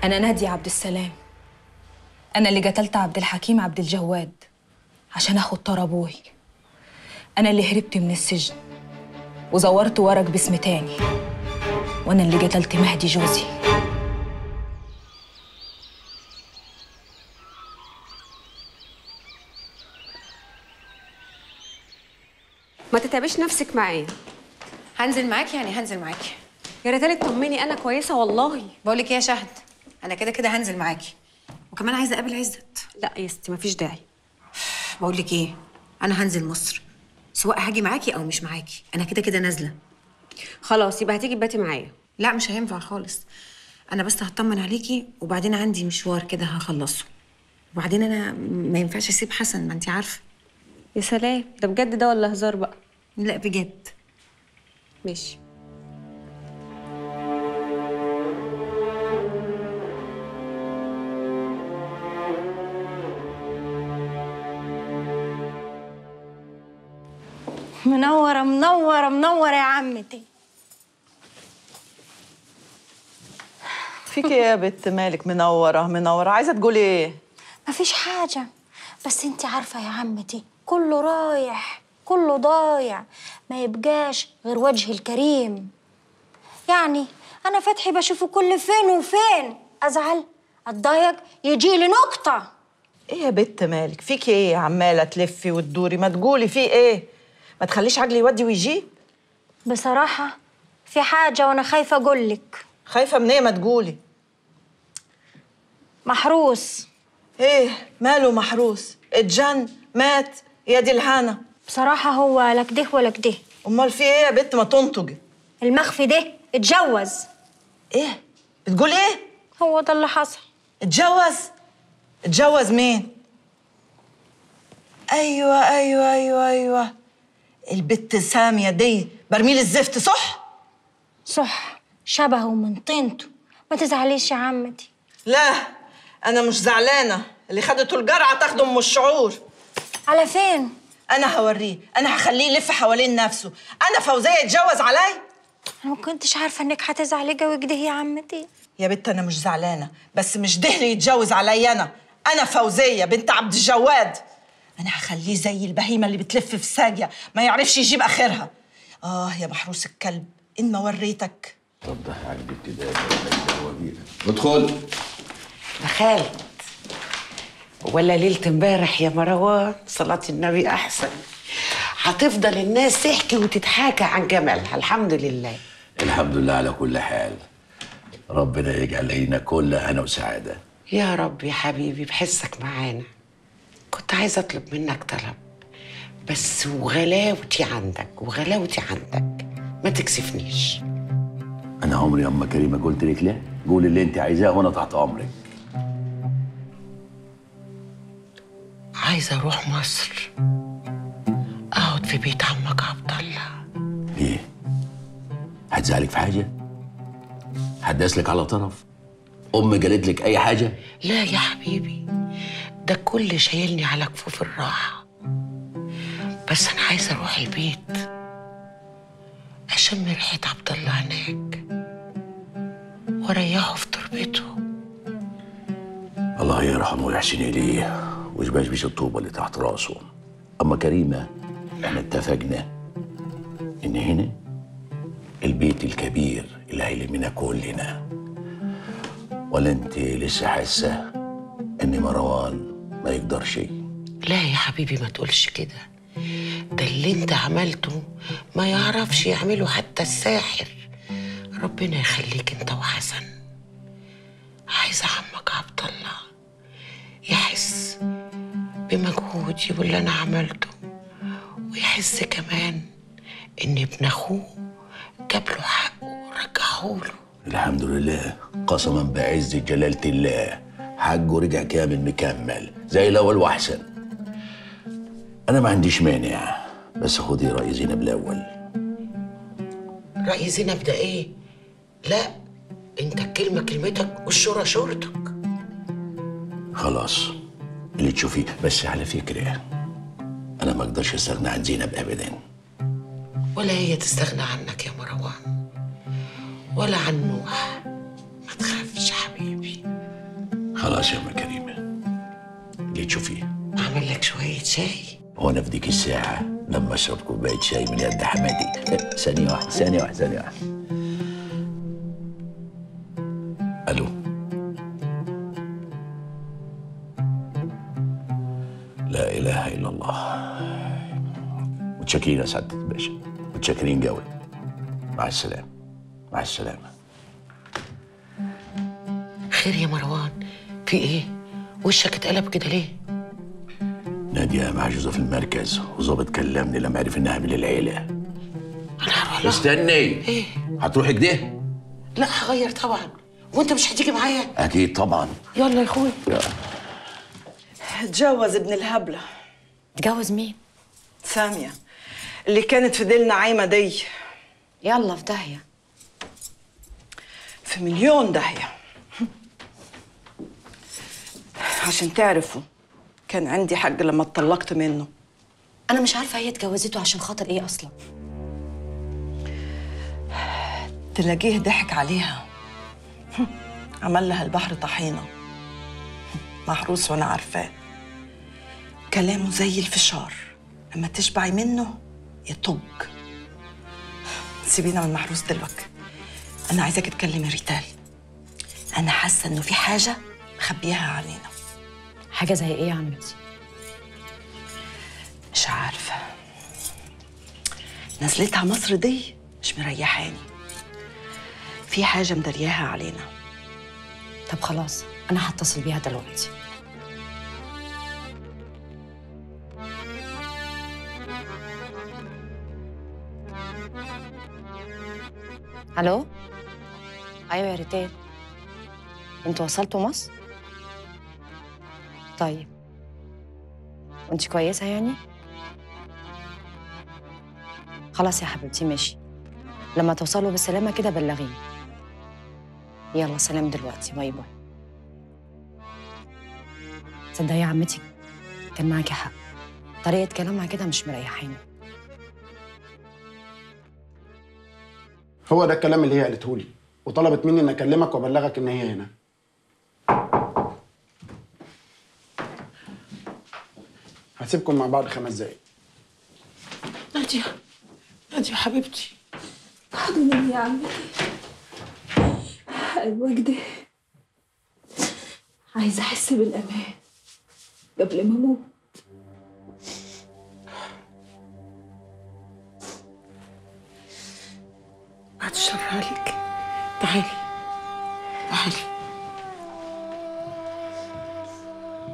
أنا نادية عبد السلام أنا اللي قتلت عبد الحكيم عبد الجواد عشان آخد طار أبوي أنا اللي هربت من السجن وزورت ورق باسم تاني وأنا اللي قتلت مهدي جوزي ما تتعبيش نفسك معايا هنزل معاكي يعني هنزل معاكي يا ريتالي تطمني انا كويسه والله بقول لك ايه يا شهد انا كده كده هنزل معاكي وكمان عايزه اقابل عزت لا يا ستي مفيش داعي بقول لك ايه انا هنزل مصر سواء هاجي معاكي او مش معاكي انا كده كده نازله خلاص يبقى هتيجي تباتي معايا لا مش هينفع خالص انا بس هطمن عليكي وبعدين عندي مشوار كده هخلصه وبعدين انا ما ينفعش اسيب حسن ما انت عارفه يا سلام ده بجد ده ولا هزار بقى لا بجد ماشي منورة منورة منورة يا عمتي فيك ايه يا بت مالك منوره منوره عايزه تقولي ايه مفيش حاجة بس انت عارفة يا عمتي كله رايح كله ضايع ما يبقاش غير وجه الكريم يعني أنا فتحي بشوفه كل فين وفين أزعل أتضايق يجي لي نقطة ايه يا بت مالك فيك ايه عماله تلفي وتدوري ما تقولي في ايه ما تخليش عجلي يودي ويجيب بصراحة في حاجة وأنا خايفة أقولك خايفه من ايه ما تقولي محروس ايه ماله محروس اتجن مات يا دي الهنا بصراحة هو لا كده ولا كده امال في ايه يا بت ما تنطقي المخفي ده اتجوز ايه بتقول ايه هو ده اللي حصل اتجوز اتجوز مين ايوه ايوه ايوه ايوه البت ساميه دي برميل الزفت صح صح شبهه من طينته ما تزعليش يا عمتي لا انا مش زعلانه اللي خدته الجرعه تاخده ام الشعور على فين انا هوريه انا هخليه يلف حوالين نفسه انا فوزيه يتجوز علي انا ما كنتش عارفه انك هتزعلي قوي كده يا عمتي يا بت انا مش زعلانه بس مش ده اللي يتجوز عليا انا انا فوزيه بنت عبد الجواد انا هخليه زي البهيمه اللي بتلف في ساقيه ما يعرفش يجيب اخرها اه يا محروس الكلب ان ما وريتك طب ده عندك كده ادخل دخلت ولا ليلة امبارح يا مروان صلاة النبي أحسن هتفضل الناس تحكي وتتحاكى عن جمالها الحمد لله الحمد لله على كل حال ربنا يجعل لينا كل هنا وسعاده يا رب يا حبيبي بحسك معانا كنت عايزة أطلب منك طلب بس وغلاوتي عندك وغلاوتي عندك ما تكسفنيش انا عمري يا ام كريمه قلت لك لا قول اللي انت عايزاه وانا تحت امرك عايزة أروح مصر أقعد في بيت عمك عبد الله ليه هتزعلك في حاجه هتداسلك على طرف ام قالت لك اي حاجه لا يا حبيبي ده كل شايلني على كفوف الراحة بس أنا عايزة أروح البيت أشم ريحة عبد الله هناك وأريحه في تربته الله يرحمه ويحسن اليه ويشبشبش الطوبه اللي تحت راسه اما كريمه احنا اتفقنا ان هنا البيت الكبير اللي هيلمنا كلنا ولا انت لسه حاسه ان مروان ما يقدرش لا يا حبيبي ما تقولش كده ده اللي انت عملته ما يعرفش يعمله حتى الساحر ربنا يخليك انت وحسن عايزة عمك عبد الله يحس بمجهودي واللي انا عملته ويحس كمان ان ابن اخوه جاب له حقه ورجعه له الحمد لله قسما بعز جلالة الله حقه رجع كامل مكمل زي الأول وأحسن أنا ما عنديش مانع بس خدي رأي زينب الأول رأي زينب ده ايه؟ لا انت الكلمة كلمتك والشورى شورتك خلاص اللي تشوفيه بس على فكرة أنا ما أقدرش أستغنى عن زينب أبدا ولا هي تستغنى عنك يا مروان ولا عن نوح ما تخافش حبيبي خلاص يا ام كريمه اللي تشوفيه اعمل لك شويه شاي هو انا في ديك الساعه لما اشرب كوبايه شاي من يد حمادي ثانيه واحده ثانيه واحده ثانيه واحده الو لا اله الا الله متشكرين يا سعاده الباشا متشكرين قوي مع السلامه مع السلامه خير يا مروان في ايه وشك اتقلب كده ليه نادية محجوزة في المركز وظابط كلمني لما عرف انها من العيلة انا هروح لها استني ايه هتروحي كده؟ لا هغير طبعا وانت مش هتيجي معايا أكيد طبعا يلا يا اخوي اتجوز ابن الهبلة تجوز مين سامية اللي كانت في ديلنا عايمة دي يلا في داهيه في مليون داهية عشان تعرفوا كان عندي حق لما اتطلقت منه انا مش عارفه هي اتجوزته عشان خاطر ايه اصلا تلاقيه ضحك عليها عمل لها البحر طحينة محروس وانا عارفاه كلامه زي الفشار لما تشبعي منه يطج سيبينا من محروس دلوقتي انا عايزاك تكلمي ريتال انا حاسه انه في حاجه مخبيها علينا حاجه زي ايه يا عمتي مش عارفه نزلتها مصر دي مش مريحاني في حاجه مدرياها علينا طب خلاص انا هتصل بيها دلوقتي الو ايوه يا ريتال انتوا وصلتوا مصر طيب وانت كويسه يعني خلاص يا حبيبتي ماشي لما توصلوا بالسلامه كده بلغيني يلا سلام دلوقتي باي باي تصدقي يا عمتي كان معاكي حق طريقة كلامها كده مش مريحاني هو ده الكلام اللي هي قالته لي وطلبت مني ان اكلمك وابلغك ان هي هنا هسيبكم مع بعض خمس دقايق ناديه ناديه حبيبتي حضني يا عمتي ايوه كده عايزه احس بالامان قبل ما اموت بعد الشر عليك تعالي